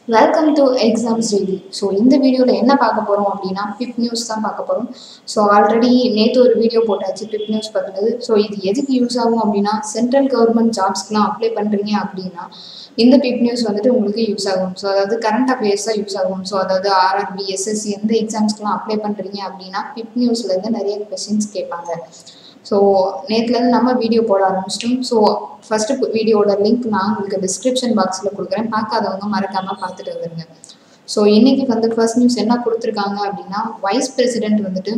welcome to exams daily so இந்த வீடியோவில் என்ன பார்க்க போகிறோம் அப்படின்னா பிப் நியூஸ் தான் பார்க்க போகிறோம் ஸோ ஆல்ரெடி நேற்று ஒரு வீடியோ போட்டாச்சு பிப் நியூஸ் பற்றினது ஸோ இது எதுக்கு யூஸ் ஆகும் அப்படின்னா சென்ட்ரல் கவர்மெண்ட் ஜாப்ஸ்க்குலாம் அப்ளை பண்ணுறீங்க அப்படின்னா இந்த பிப் நியூஸ் வந்துட்டு உங்களுக்கு யூஸ் ஆகும் ஸோ அதாவது கரண்ட் அஃபேர்ஸ் தான் யூஸ் ஆகும் ஸோ அதாவது ஆர்ஆர்பி எஸ்எஸ்சி எந்த எக்ஸாம்ஸ்க்குலாம் அப்ளை பண்ணுறீங்க அப்படின்னா பிப் நியூஸ்லேருந்து நிறைய கொஸ்டின்ஸ் கேட்பாங்க ஸோ நேற்றுலேருந்து நம்ம வீடியோ போட ஆரம்பிச்சிட்டோம் ஸோ ஃபஸ்ட்டு வீடியோட லிங்க் நான் உங்களுக்கு டிஸ்கிரிப்ஷன் பாக்ஸில் கொடுக்குறேன் பார்க்காதவங்க மறக்காமல் பார்த்துட்டு வந்துருங்க ஸோ இன்னைக்கு வந்து ஃபர்ஸ்ட் நியூஸ் என்ன கொடுத்துருக்காங்க அப்படின்னா வைஸ் பிரசிடென்ட் வந்துட்டு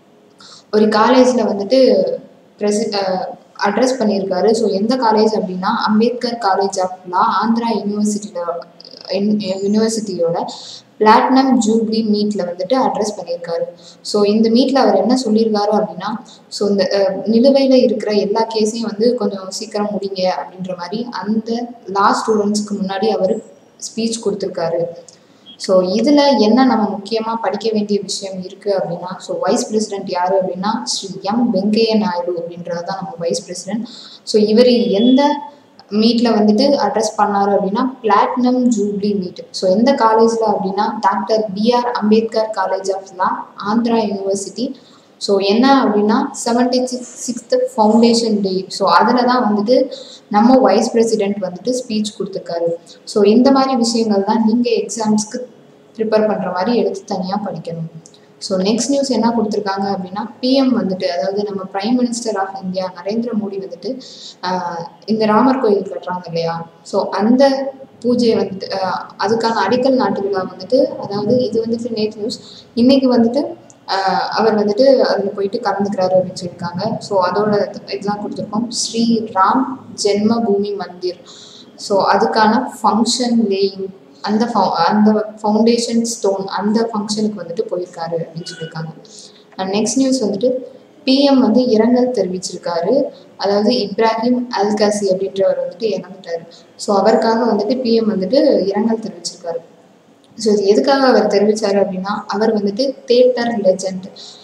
ஒரு காலேஜில் வந்துட்டு பிரசி அட்ரஸ் பண்ணியிருக்காரு ஸோ எந்த காலேஜ் அப்படின்னா Ambedkar college of law Andhra யூனிவர்சிட்டியில் யூனிவர்சிட்டியோட பிளாட்டினம் ஜூப்ளி மீட்டில் வந்துட்டு அட்ரஸ் பண்ணியிருக்காரு ஸோ இந்த மீட்டில் அவர் என்ன சொல்லியிருக்காரு அப்படின்னா ஸோ இந்த நிலுவையில் இருக்கிற எல்லா கேஸையும் வந்து கொஞ்சம் சீக்கிரம் முடிங்க அப்படின்ற மாதிரி அந்த லா ஸ்டூடெண்ட்ஸ்க்கு முன்னாடி அவர் ஸ்பீச் கொடுத்துருக்காரு ஸோ இதில் என்ன நம்ம முக்கியமாக படிக்க வேண்டிய விஷயம் இருக்குது அப்படின்னா ஸோ வைஸ் பிரசிடென்ட் யார் அப்படின்னா ஸ்ரீ எம் வெங்கைய நாயுடு அப்படின்றது தான் நம்ம வைஸ் பிரசிடென்ட் ஸோ இவர் எந்த மீட்டில் வந்துட்டு அட்ரஸ் பண்ணார் அப்படின்னா பிளாட்டினம் ஜூப்ளி மீட் ஸோ எந்த காலேஜில் அப்படின்னா doctor BR Ambedkar college of law Andhra university so என்ன அப்படின்னா seventy six sixth foundation day so அதில் தான் வந்துட்டு நம்ம வைஸ் பிரசிடென்ட் வந்துட்டு ஸ்பீச் கொடுத்துருக்காரு ஸோ இந்த மாதிரி விஷயங்கள் தான் நீங்கள் எக்ஸாம்ஸ்க்கு ப்ரிப்பேர் பண்ணுற மாதிரி எடுத்து தனியாக படிக்கணும் ஸோ நெக்ஸ்ட் நியூஸ் என்ன கொடுத்துருக்காங்க அப்படின்னா பிஎம் வந்துட்டு அதாவது நம்ம prime minister of India Narendra Modi வந்துட்டு இந்த ராமர் கோயில் கட்டுறாங்க இல்லையா ஸோ அந்த பூஜையை வந்துட்டு அதுக்கான அடிக்கல் நாட்டு விழா வந்துட்டு அதாவது இது வந்துட்டு நேற்று நியூஸ் இன்னைக்கு வந்துட்டு அவர் வந்துட்டு அதில் போயிட்டு கலந்துக்கிறாரு அப்படின்னு சொல்லியிருக்காங்க ஸோ அதோட எக்ஸாம் கொடுத்துருக்கோம் ஸ்ரீ ராம் ஜென்ம பூமி மந்திர் ஸோ அதுக்கான ஃபங்க்ஷன் லேயிங் அந்த ஃபவு அந்த ஃபவுண்டேஷன் ஸ்டோன் அந்த ஃபங்க்ஷனுக்கு வந்துட்டு போயிருக்காரு அப்படின்னு சொல்லியிருக்காங்க அண்ட் நெக்ஸ்ட் நியூஸ் வந்துட்டு பிஎம் வந்து இரங்கல் தெரிவிச்சிருக்காரு அதாவது இப்ராஹிம் அல்காசி அப்படின்றவர் வந்துட்டு இறந்துட்டாரு ஸோ அவருக்காக வந்துட்டு பிஎம் வந்துட்டு இரங்கல் தெரிவிச்சிருக்காரு ஸோ இது எதுக்காக அவர் தெரிவித்தார் அப்படின்னா அவர் வந்துட்டு theatre legend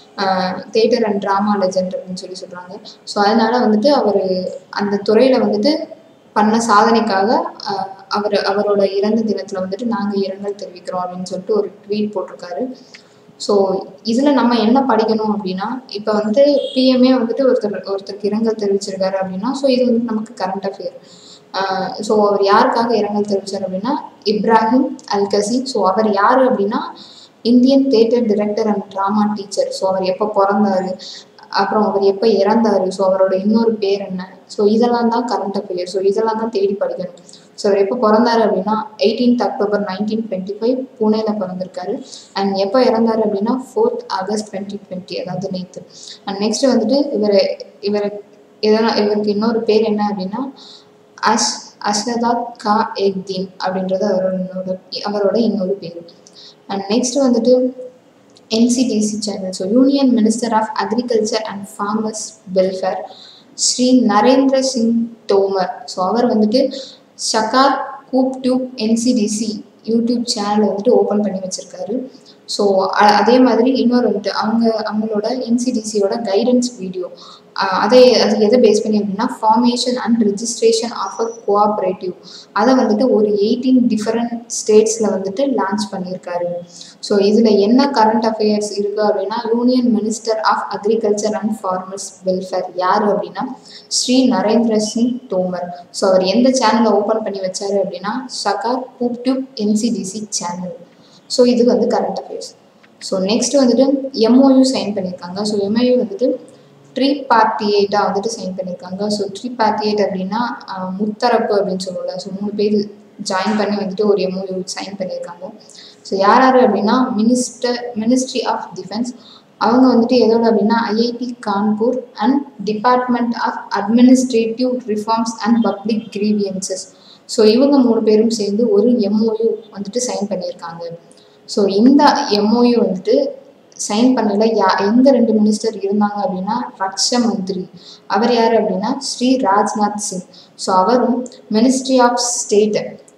theatre and drama legend அப்படின்னு சொல்லி சொல்கிறாங்க ஸோ அதனால வந்துட்டு அவர் அந்த துறையில் வந்துட்டு பண்ண சாதனைக்காக அவர் அவரோட இறந்த தினத்தில் வந்துட்டு நாங்கள் இரங்கல் தெரிவிக்கிறோம் அப்படின்னு சொல்லிட்டு ஒரு ட்வீட் போட்டிருக்காரு ஸோ இதில் நம்ம என்ன படிக்கணும் அப்படின்னா இப்போ வந்துட்டு பிஎம்ஏ வந்துட்டு ஒருத்தர் ஒருத்தருக்கு இரங்கல் தெரிவிச்சிருக்காரு அப்படின்னா ஸோ இது வந்து நமக்கு கரண்ட் அஃபேர் ஸோ அவர் யாருக்காக இரங்கல் தெரிவித்தார் அப்படின்னா இப்ராஹிம் அல்கசி ஸோ அவர் யார் அப்படின்னா Indian theatre director and drama teacher so அவர் எப்போ பிறந்தாரு அப்புறம் அவர் எப்போ இறந்தாரு ஸோ அவரோட இன்னொரு பேர் என்ன ஸோ இதெல்லாம் தான் கரண்ட் அஃபேர் ஸோ இதெல்லாம் தான் தேடி படிக்கணும் ஸோ அவர் எப்போ பிறந்தாரு அப்படின்னா eighteenth October nineteen twenty five புனேல பிறந்திருக்காரு அண்ட் எப்போ இறந்தாரு அப்படின்னா ஃபோர்த் ஆகஸ்ட் டுவெண்ட்டி டுவெண்ட்டி அதாவது நேற்று அண்ட் நெக்ஸ்ட் வந்துட்டு இவர் இவர் இதெல்லாம் இவருக்கு இன்னொரு பேர் என்ன அப்படின்னா அஷ் அஷ்னதாத் கா எக்தீன் அப்படின்றது அவரோட இன்னொரு அவரோட இன்னொரு பேர் அண்ட் நெக்ஸ்ட் வந்துட்டு NCDC channel so union minister of agriculture and farmers welfare Shri Narendra Singh Tomar so அவர் வந்துட்டு Sahakar coop tube NCDC YouTube channel வந்துட்டு ஓப்பன் பண்ணி வச்சுருக்காரு ஸோ அதே மாதிரி இன்னொரு வந்துட்டு அவங்க அவங்களோட என்சிடிசியோட கைடன்ஸ் வீடியோ அதை அது எதை பேஸ் பண்ணி அப்படின்னா formation and registration of a cooperative அதை வந்துட்டு ஒரு எயிட்டீன் டிஃப்ரெண்ட் ஸ்டேட்ஸில் வந்துட்டு லான்ச் பண்ணியிருக்காரு ஸோ இதில் என்ன கரண்ட் அஃபேர்ஸ் இருக்குது அப்படின்னா union minister of agriculture and farmers welfare யார் அப்படின்னா ஸ்ரீ நரேந்திர சிங் தோமர் ஸோ அவர் எந்த சேனலை ஓப்பன் பண்ணி வச்சாரு அப்படின்னா Sahakar coop tube NCDC channel so இது வந்து கரண்ட் அஃபேர்ஸ் ஸோ நெக்ஸ்ட் வந்துட்டு எம்ஓயு சைன் பண்ணியிருக்காங்க ஸோ எம்ஓயு வந்துட்டு ட்ரீ பார்ட்டி எயிட்டாக வந்துட்டு சைன் பண்ணியிருக்காங்க ஸோ ட்ரீ பார்ட்டி எயிட் அப்படின்னா முத்தரப்பு அப்படின்னு சொல்லுவோம்ல ஸோ மூணு பேர் ஜாயின் பண்ணி வந்துட்டு ஒரு எம்ஓயு சைன் பண்ணியிருக்காங்க ஸோ யார் யார் அப்படின்னா மினிஸ்டர் மினிஸ்ட்ரி ஆஃப் டிஃபென்ஸ் அவங்க வந்துட்டு எதோட அப்படின்னா IIT Kanpur and department of administrative reforms and public grievances so இவங்க மூணு பேரும் சேர்ந்து ஒரு எம்ஓயு வந்துட்டு சைன் பண்ணியிருக்காங்க ஸோ இந்த எம்ஓயு வந்துட்டு சைன் பண்ணல யா எந்த ரெண்டு மினிஸ்டர் இருந்தாங்க அப்படின்னா ரக்ஷ மந்திரி அவர் யார் அப்படின்னா ஸ்ரீ ராஜ்நாத் சிங் ஸோ அவரும் ministry of state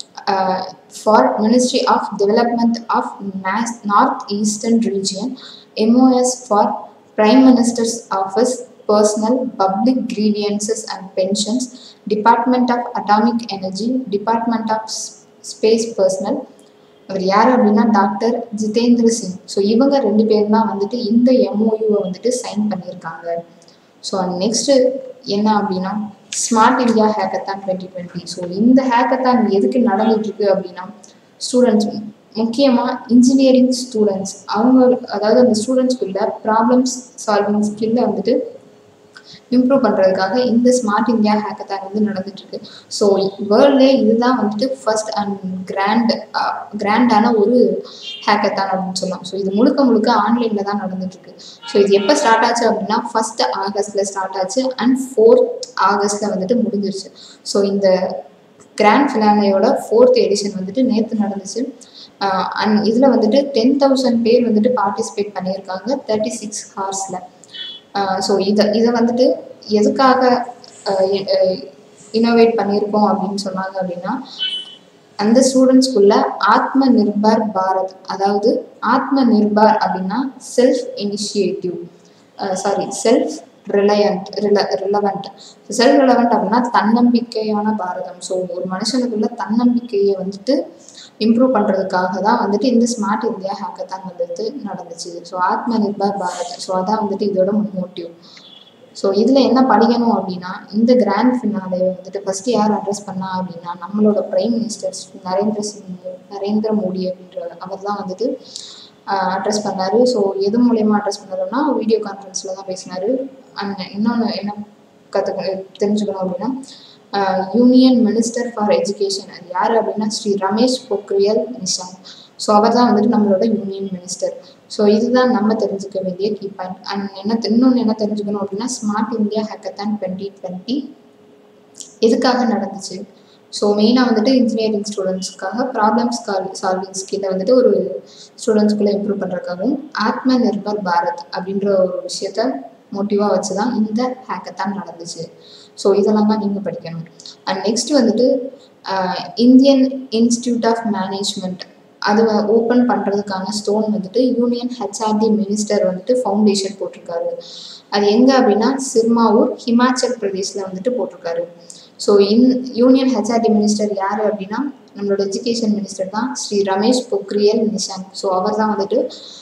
for ministry of development of north eastern region MOS for prime minister's office personnel public grievances and pensions department of atomic energy department of space personnel அவர் யார் அப்படின்னா டாக்டர் ஜிதேந்திர சிங் ஸோ இவங்க ரெண்டு பேர் தான் வந்துட்டு இந்த எம்ஓயூவை வந்துட்டு சைன் பண்ணியிருக்காங்க ஸோ நெக்ஸ்ட்டு என்ன அப்படின்னா smart India hackathon twenty twenty so இந்த ஹேக்கத்தான் எதுக்கு நடந்துட்டு இருக்கு அப்படின்னா ஸ்டூடெண்ட்ஸ் முக்கியமாக இன்ஜினியரிங் ஸ்டூடெண்ட்ஸ் அவங்க அதாவது அந்த ஸ்டூடெண்ட்ஸ்குள்ள ப்ராப்ளம்ஸ் சால்விங் ஸ்கில்லை வந்துட்டு இம்ப்ரூவ் பண்ணுறதுக்காக இந்த ஸ்மார்ட் இந்தியா ஹேக்கத்தான் வந்து நடந்துட்டு இருக்கு ஸோ வேர்ல்ட்லே இதுதான் வந்துட்டு ஃபர்ஸ்ட் அண்ட் கிராண்ட் கிராண்டான ஒரு ஹேக்கத்தான் அப்படின்னு சொல்லலாம் ஸோ இது முழுக்க முழுக்க ஆன்லைனில் தான் நடந்துட்டு இருக்கு ஸோ இது எப்போ ஸ்டார்ட் ஆச்சு அப்படின்னா ஃபர்ஸ்ட் ஆகஸ்ட்ல ஸ்டார்ட் ஆச்சு அண்ட் ஃபோர்த் ஆகஸ்ட்ல வந்துட்டு முடிஞ்சிருச்சு ஸோ இந்த கிராண்ட் ஃபினாலையோட ஃபோர்த் எடிஷன் வந்துட்டு நேற்று நடந்துச்சு அண்ட் இதில் வந்துட்டு டென் தௌசண்ட் பேர் வந்துட்டு பார்ட்டிசிபேட் பண்ணியிருக்காங்க தேர்ட்டி சிக்ஸ் ஹார்ஸில் ஸோ இதை இதை வந்துட்டு எதுக்காக இனோவேட் பண்ணியிருக்கோம் அப்படின்னு சொன்னாங்க அப்படின்னா அந்த ஸ்டூடெண்ட்ஸ்குள்ள ஆத்ம நிர்பார் பாரத் அதாவது ஆத்ம நிர்பார் அப்படின்னா self initiative sorry self reliant ரில ரிலவெண்ட் செல்ஃப் ரிலவெண்ட் அப்படின்னா தன்னம்பிக்கையான பாரதம் ஸோ ஒரு மனுஷனுக்குள்ள தன்னம்பிக்கையை வந்துட்டு இம்ப்ரூவ் பண்ணுறதுக்காக தான் வந்துட்டு இந்த ஸ்மார்ட் இந்தியா ஹேக்கத்தான் வந்துட்டு நடந்துச்சு ஸோ ஆத்ம நிர்பார் பாரத் ஸோ அதான் வந்துட்டு இதோட மோட்டிவ் ஸோ இதில் என்ன படிக்கணும் அப்படின்னா இந்த கிராண்ட் ஃபினாலே வந்துட்டு ஃபஸ்ட்டு யார் அட்ரஸ் பண்ணா அப்படின்னா நம்மளோட பிரைம் மினிஸ்டர் நரேந்திர சிங் நரேந்திர மோடி அப்படின்ற அவர் தான் வந்துட்டு அட்ரஸ் பண்ணார் ஸோ எது மூலயமா அட்ரஸ் பண்ணாருன்னா வீடியோ கான்ஃபரன்ஸில் தான் பேசினார் அண்ட் இன்னொன்று என்ன கற்றுக்க தெரிஞ்சுக்கணும் அப்படின்னா யூனியன் மினிஸ்டர் ஃபார் எஜுகேஷன் அது யார் அப்படின்னா ஸ்ரீ ரமேஷ் பொக்ரியல் நிஷாங்க் ஸோ அவர் தான் வந்துட்டு நம்மளோட யூனியன் மினிஸ்டர் ஸோ இதுதான் நம்ம தெரிஞ்சுக்க வேண்டிய கீ பாயிண்ட் அண்ட் என்ன இன்னொன்று என்ன தெரிஞ்சுக்கணும் அப்படின்னா smart India hackathon twenty twenty எதுக்காக நடந்துச்சு ஸோ மெயினாக வந்துட்டு இன்ஜினியரிங் ஸ்டூடெண்ட்ஸ்க்காக ப்ராப்ளம்ஸ் கால் சால்விங் ஸ்கில்லை வந்துட்டு ஒரு ஸ்டூடெண்ட்ஸ்குள்ளே இம்ப்ரூவ் பண்ணுறதுக்காகவும் ஆத்ம நிர்பர் பாரத் அப்படின்ற ஒரு விஷயத்த மோட்டிவாக வச்சு தான் இந்த ஹேக்கத்தான் நடந்துச்சு ஸோ இதெல்லாம் தான் நீங்கள் படிக்கணும் அண்ட் நெக்ஸ்ட் வந்துட்டு இந்தியன் இன்ஸ்டியூட் ஆஃப் மேனேஜ்மெண்ட் அது ஓப்பன் பண்ணுறதுக்கான ஸ்டோன் வந்துட்டு யூனியன் ஹெச்ஆர்டி மினிஸ்டர் வந்துட்டு ஃபவுண்டேஷன் போட்டிருக்காரு அது எங்கே அப்படின்னா சிர்மாவூர் ஹிமாச்சல் பிரதேஷில் வந்துட்டு போட்டிருக்காரு so in union HRD minister யார் அப்படின்னா நம்மளோட எஜுகேஷன் மினிஸ்டர் தான் ஸ்ரீ ரமேஷ் பொக்ரியல் நிஷாங்க் ஸோ அவர் தான் வந்துட்டு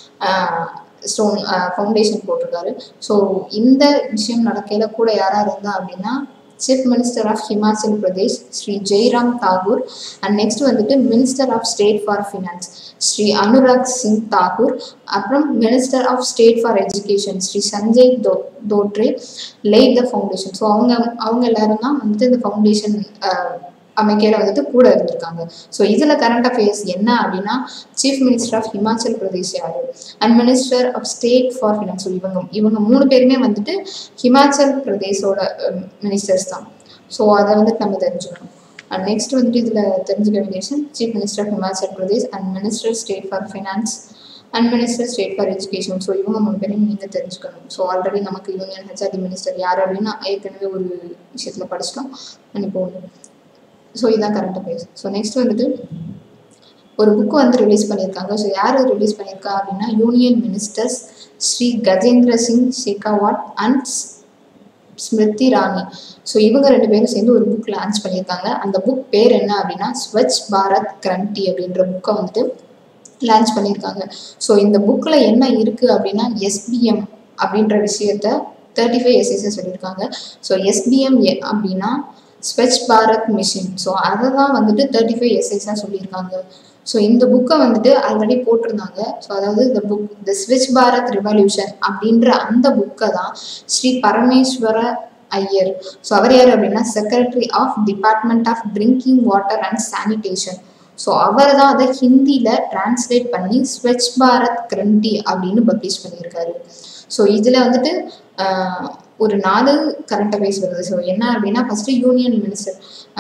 ஸ்டோன் ஃபவுண்டேஷன் போட்டிருக்காரு ஸோ இந்த விஷயம் நடக்கையில் கூட யாராக இருந்தா அப்படின்னா chief minister of Himachal Pradesh Shri Jairam Thakur and next வந்துட்டு minister of state for finance Shri Anurag Singh Thakur அப்புறம் minister of state for education Shri Sanjay தோ Dhotre laid the foundation so அவங்க அவங்க எல்லாரும் தான் வந்துட்டு இந்த ஃபவுண்டேஷன் அமைக்கையில் வந்துட்டு கூட இருந்திருக்காங்க ஸோ இதில் கரண்ட் அஃபேர்ஸ் என்ன அப்படின்னா chief minister of Himachal Pradesh யார் and minister of state for finance இவங்க இவங்க மூணு பேருமே வந்துட்டு ஹிமாச்சல் பிரதேஷோட மினிஸ்டர்ஸ் தான் ஸோ அதை வந்துட்டு நம்ம தெரிஞ்சுக்கணும் அண்ட் நெக்ஸ்ட் வந்துட்டு இதில் தெரிஞ்சுக்க வேண்டிய விஷயம் chief minister of Himachal Pradesh and minister state for finance and minister state for education so இவங்க மூணு பேரையும் நீங்கள் தெரிஞ்சுக்கணும் ஸோ ஆல்ரெடி நமக்கு யூனியன் ஹெச்ஆர்டி மினிஸ்டர் யார் அப்படின்னு ஏற்கனவே ஒரு விஷயத்தில் படிச்சிட்டோம் அண்ட் இப்போ ஒன்று ஸோ இதுதான் கரண்ட் அஃபேர்ஸ் ஸோ நெக்ஸ்ட் வந்துட்டு ஒரு புக்கு வந்து ரிலீஸ் பண்ணியிருக்காங்க ஸோ யார் ரிலீஸ் பண்ணியிருக்கா அப்படின்னா union ministers Shri Gajendra Singh Shekhawat and Smriti Irani so இவங்க ரெண்டு பேரும் சேர்ந்து ஒரு புக் லான்ச் பண்ணியிருக்காங்க அந்த புக் பேர் என்ன அப்படின்னா ஸ்வச் பாரத் கிரண்டி அப்படின்ற புக்கை வந்துட்டு லான்ச் பண்ணியிருக்காங்க ஸோ இந்த புக்கில் என்ன இருக்குது அப்படின்னா எஸ்பிஎம் அப்படின்ற விஷயத்த தேர்ட்டி ஃபைவ் எஸ்எஸ்ஏ சொல்லியிருக்காங்க ஸோ எஸ்பிஎம் அப்படின்னா ஸ்வச் பாரத் மிஷின் ஸோ அதை தான் வந்துட்டு தேர்ட்டி ஃபைவ் எஸ்ஐஸாக சொல்லியிருக்காங்க ஸோ இந்த புக்கை வந்துட்டு ஆல்ரெடி போட்டிருந்தாங்க ஸோ அதாவது இந்த book the Swachh Bharat revolution அப்படின்ற அந்த புக்கை தான் ஸ்ரீ பரமேஸ்வர ஐயர் ஸோ அவர் யார் அப்படின்னா secretary of department of drinking water and sanitation so அவர் தான் அதை ஹிந்தியில் டிரான்ஸ்லேட் பண்ணி ஸ்வச் பாரத் கிரண்டி அப்படின்னு பப்ளிஷ் பண்ணியிருக்காரு ஸோ இதில் வந்துட்டு ஒரு நாலு கரண்ட் அஃபேர்ஸ் வருது ஸோ என்ன அப்படின்னா ஃபஸ்ட்டு யூனியன் மினிஸ்டர்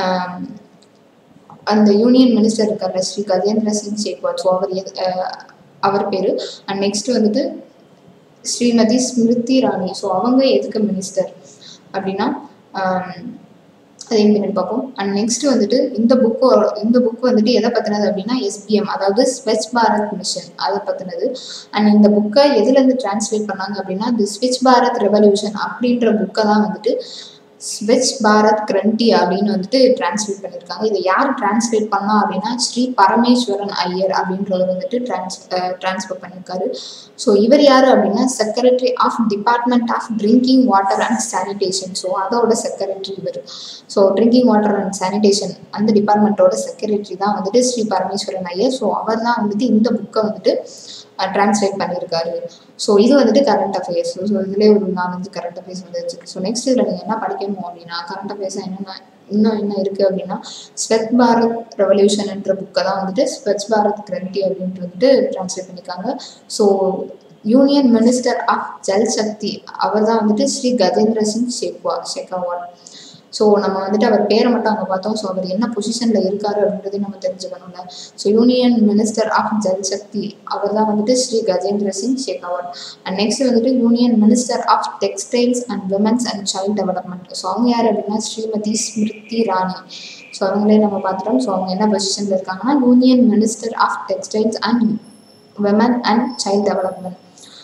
அந்த யூனியன் மினிஸ்டர் இருக்கார்ல ஸ்ரீ கஜேந்திர சிங் ஷேக்வாட் ஸோ அவர் அவர் பேர் அண்ட் நெக்ஸ்ட் வந்துட்டு ஸ்ரீமதி ஸ்மிருதி ராணி ஸோ அவங்க எதுக்கு மினிஸ்டர் அப்படின்னா அதையும் பின்னாடி பார்ப்போம் அண்ட் நெக்ஸ்ட் வந்துட்டு இந்த புக்கு இந்த புக் வந்துட்டு எதை பற்றினது அப்படின்னா எஸ்பிஎம் அதாவது ஸ்வச் பாரத் மிஷன் அதை பற்றினது அண்ட் இந்த புக்கை எதுலேருந்து டிரான்ஸ்லேட் பண்ணாங்க அப்படின்னா தி ஸ்விச் பாரத் ரெவல்யூஷன் அப்படின்ற புக்கை தான் வந்துட்டு ஸ்வச் பாரத் கிரண்டி அப்படின்னு வந்துட்டு டிரான்ஸ்லேட் பண்ணியிருக்காங்க இதை யார் டிரான்ஸ்லேட் பண்ணா அப்படின்னா ஸ்ரீ பரமேஸ்வரன் ஐயர் அப்படின்றவர் வந்துட்டு டிரான்ஸ் டிரான்ஸ்ஃபர் பண்ணியிருக்காரு ஸோ இவர் யார் அப்படின்னா secretary of department of drinking water and sanitation so அதோட செக்ரட்டரி இவர் so drinking water and sanitation அந்த டிபார்ட்மெண்ட்டோட செக்ரட்டரி தான் வந்துட்டு ஸ்ரீ பரமேஸ்வரன் ஐயர் ஸோ அவர் தான் வந்துட்டு இந்த புக்கை வந்துட்டு டிரான்ஸ்லேட் பண்ணியிருக்காரு ஸோ இது வந்துட்டு கரண்ட் அஃபேர்ஸ் ஸோ இதுலேயே ஒரு நாலஞ்சு கரண்ட் அஃபேர்ஸ் வந்துருச்சு ஸோ நெக்ஸ்ட் இதில் நீங்கள் என்ன படிக்கணும் அப்படின்னா கரண்ட் அஃபேர்ஸ் என்னென்ன இன்னும் என்ன இருக்குது அப்படின்னா ஸ்வச் பாரத் ரெவல்யூஷன் என்ற புக்கை தான் வந்துட்டு ஸ்வச் பாரத் கிரண்டி அப்படின்ட்டு வந்துட்டு டிரான்ஸ்லேட் பண்ணியிருக்காங்க so union minister of Jal Shakti அவர் தான் வந்துட்டு ஸ்ரீ கஜேந்திர சிங் ஷெக்வா ஷெகாவாட் ஸோ நம்ம வந்துட்டு அவர் பேரை மட்டும் அங்கே பார்த்தோம் ஸோ அவர் என்ன பொசிஷனில் இருக்காரு அப்படின்றதையும் நம்ம தெரிஞ்சுக்கணும்ல so union minister of Jal Shakti அவர் தான் வந்துட்டு ஸ்ரீ கஜேந்திர சிங் ஷெகாவத் அண்ட் நெக்ஸ்ட் வந்துட்டு union minister of textiles and women's and child development so அவங்க யார் அப்படின்னா ஸ்ரீமதி ஸ்மிருதி ராணி ஸோ அவங்களே நம்ம பார்த்துட்டோம் ஸோ அவங்க என்ன பொசிஷனில் இருக்காங்கன்னா union minister of textiles and women and child development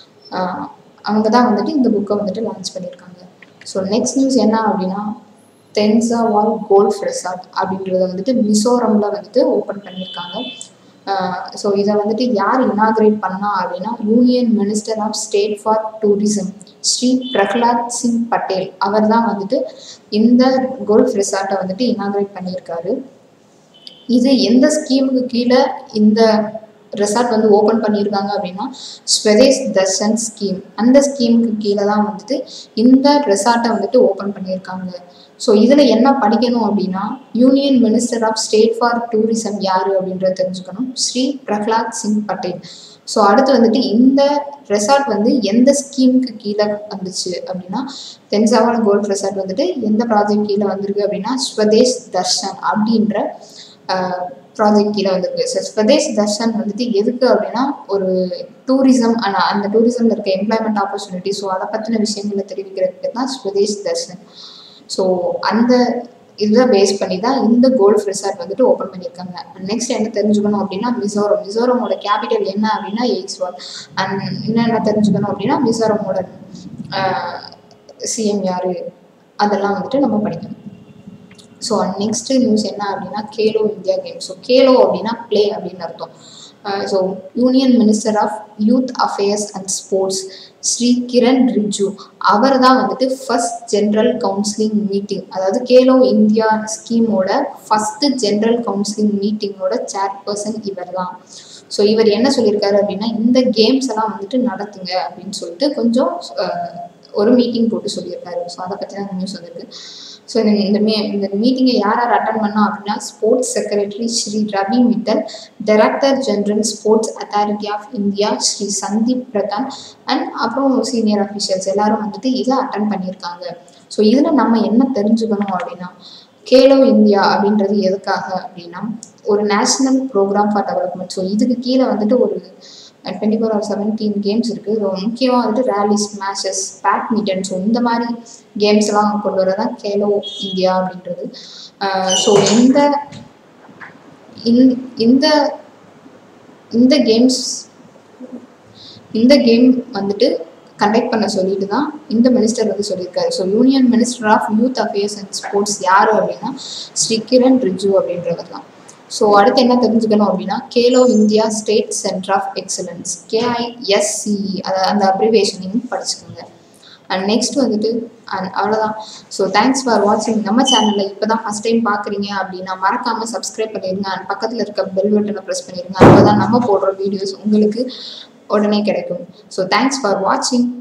அவங்க தான் வந்துட்டு இந்த புக்கை வந்துட்டு லான்ச் பண்ணியிருக்காங்க ஸோ நெக்ஸ்ட் நியூஸ் என்ன அப்படின்னா தென்சாவால் கோல்ஃப் ரெசார்ட் அப்படின்றத வந்துட்டு மிசோரமில் வந்துட்டு ஓப்பன் பண்ணியிருக்காங்க ஸோ இதை வந்துட்டு யார் இனாகிரேட் பண்ணா அப்படின்னா union minister of state for tourism Shri Prahlad Singh Patel அவர் தான் வந்துட்டு இந்த கோல்ஃப் ரெசார்ட்டை வந்துட்டு இனாகிரேட் பண்ணியிருக்காரு இது எந்த ஸ்கீமுக்கு கீழே இந்த ரெசார்ட் வந்து ஓப்பன் பண்ணியிருக்காங்க அப்படின்னா ஸ்வதேஷ் தர்ஷன் ஸ்கீம் அந்த ஸ்கீமுக்கு கீழே தான் வந்துட்டு இந்த ரெசார்ட்டை வந்துட்டு ஓப்பன் பண்ணியிருக்காங்க ஸோ இதில் என்ன படிக்கணும் அப்படின்னா union minister of state for tourism யார் அப்படின்றத தெரிஞ்சுக்கணும் ஸ்ரீ பிரஹ்லாத் சிங் பட்டேல் ஸோ அடுத்து வந்துட்டு இந்த ரெசார்ட் வந்து எந்த ஸ்கீமுக்கு கீழே வந்துச்சு அப்படின்னா தென்சாவால் கோல்ட் ரெசார்ட் வந்துட்டு எந்த ப்ராஜெக்ட் கீழே வந்திருக்கு அப்படின்னா ஸ்வதேஷ் தர்ஷன் அப்படின்ற ப்ராஜெக்ட் கீழே வந்திருக்கு ஸ்வதேஷ் தர்ஷன் வந்துட்டு எதுக்கு அப்படின்னா ஒரு டூரிசம் அந்த டூரிசம்ல இருக்க எம்ப்ளாய்மெண்ட் ஆப்பர்ச்சுனிட்டி ஸோ அதை பற்றின விஷயங்களை தெரிவிக்கிறதுக்கு தான் ஸ்வதேஷ் தர்ஷன் ஸோ அந்த இதை பேஸ் பண்ணி தான் இந்த கோல்ஃப் ரெசார்ட் வந்துட்டு ஓப்பன் பண்ணியிருக்காங்க நெக்ஸ்ட் என்ன தெரிஞ்சுக்கணும் அப்படின்னா மிசோரம் மிசோரமோட கேபிட்டல் என்ன அப்படின்னா எய்ஸ்வால் அண்ட் இன்னும் என்ன தெரிஞ்சுக்கணும் அப்படின்னா மிசோரமோட சிஎம் யார் அதெல்லாம் வந்துட்டு நம்ம படிக்கணும் ஸோ நெக்ஸ்ட் நியூஸ் என்ன அப்படின்னா Khelo India game so Khelo அப்படின்னா ப்ளே அப்படின்னு அர்த்தம் so union minister of youth affairs and sports Shri Kiren Rijiju அவர் தான் வந்துட்டு ஃபர்ஸ்ட் ஜென்ரல் கவுன்சிலிங் மீட்டிங் அதாவது கேலோ இந்தியா ஸ்கீமோட ஃபர்ஸ்ட் ஜென்ரல் கவுன்சிலிங் மீட்டிங்கோட சேர்பர்சன் இவர் தான் ஸோ இவர் என்ன சொல்லியிருக்காரு அப்படின்னா இந்த கேம்ஸ் எல்லாம் வந்துட்டு நடத்துங்க அப்படின்னு சொல்லிட்டு கொஞ்சம் ஒரு மீட்டிங் போட்டு சொல்லியிருக்காரு ஸோ அதை பற்றி தான் நியூஸ் வந்திருக்கு ஸோ இந்த இந்த மீ இந்த மீட்டிங்கை யார் யார் அட்டன் பண்ணா அப்படின்னா sports secretary Shri Ravi Mittal director general sports authority of India Shri Sandeep Pradhan and அப்புறம் சீனியர் அஃபிஷியல்ஸ் எல்லாரும் வந்துட்டு இதை அட்டன் பண்ணியிருக்காங்க ஸோ இதில் நம்ம என்ன தெரிஞ்சுக்கணும் அப்படின்னா கேலோ இந்தியா அப்படின்றது எதுக்காக அப்படின்னா ஒரு national programme for development so இதுக்கு கீழே வந்துட்டு ஒரு twenty four or seventeen games இருக்குது ஸோ முக்கியமாக வந்துட்டு ரேலிஸ் மேட்சஸ் பேட்மிண்டன் ஸோ இந்த மாதிரி கேம்ஸ் எல்லாம் கொண்டு வரதான் கேலோ இந்தியா அப்படின்றது ஸோ இந்த இந்த இந்த கேம்ஸ் இந்த கேம் வந்துட்டு கண்டக்ட் பண்ண சொல்லிட்டு தான் இந்த மினிஸ்டர் வந்து சொல்லியிருக்காரு so union minister of youth affairs and sports யார் அப்படின்னா ஸ்ரீ கிரண் ரிஜு அப்படின்றவர் தான் ஸோ அடுத்து என்ன தெரிஞ்சுக்கணும் அப்படின்னா Khelo India state centre of excellence KISCE அதை அந்த அப்ரிவேஷனையும் படிச்சுக்கோங்க அண்ட் நெக்ஸ்ட் வந்துட்டு அண்ட் அவ்வளோதான் ஸோ தேங்க்ஸ் ஃபார் வாட்சிங் நம்ம சேனலில் இப்போ தான் ஃபஸ்ட் டைம் பார்க்குறீங்க அப்படின்னா மறக்காமல் சப்ஸ்கிரைப் பண்ணிடுங்க அண்ட் பக்கத்தில் இருக்க பெல் பட்டனை ப்ரெஸ் பண்ணிடுங்க அப்போ தான் நம்ம போடுற வீடியோஸ் உங்களுக்கு உடனே கிடைக்கும் ஸோ தேங்க்ஸ் ஃபார் வாட்சிங்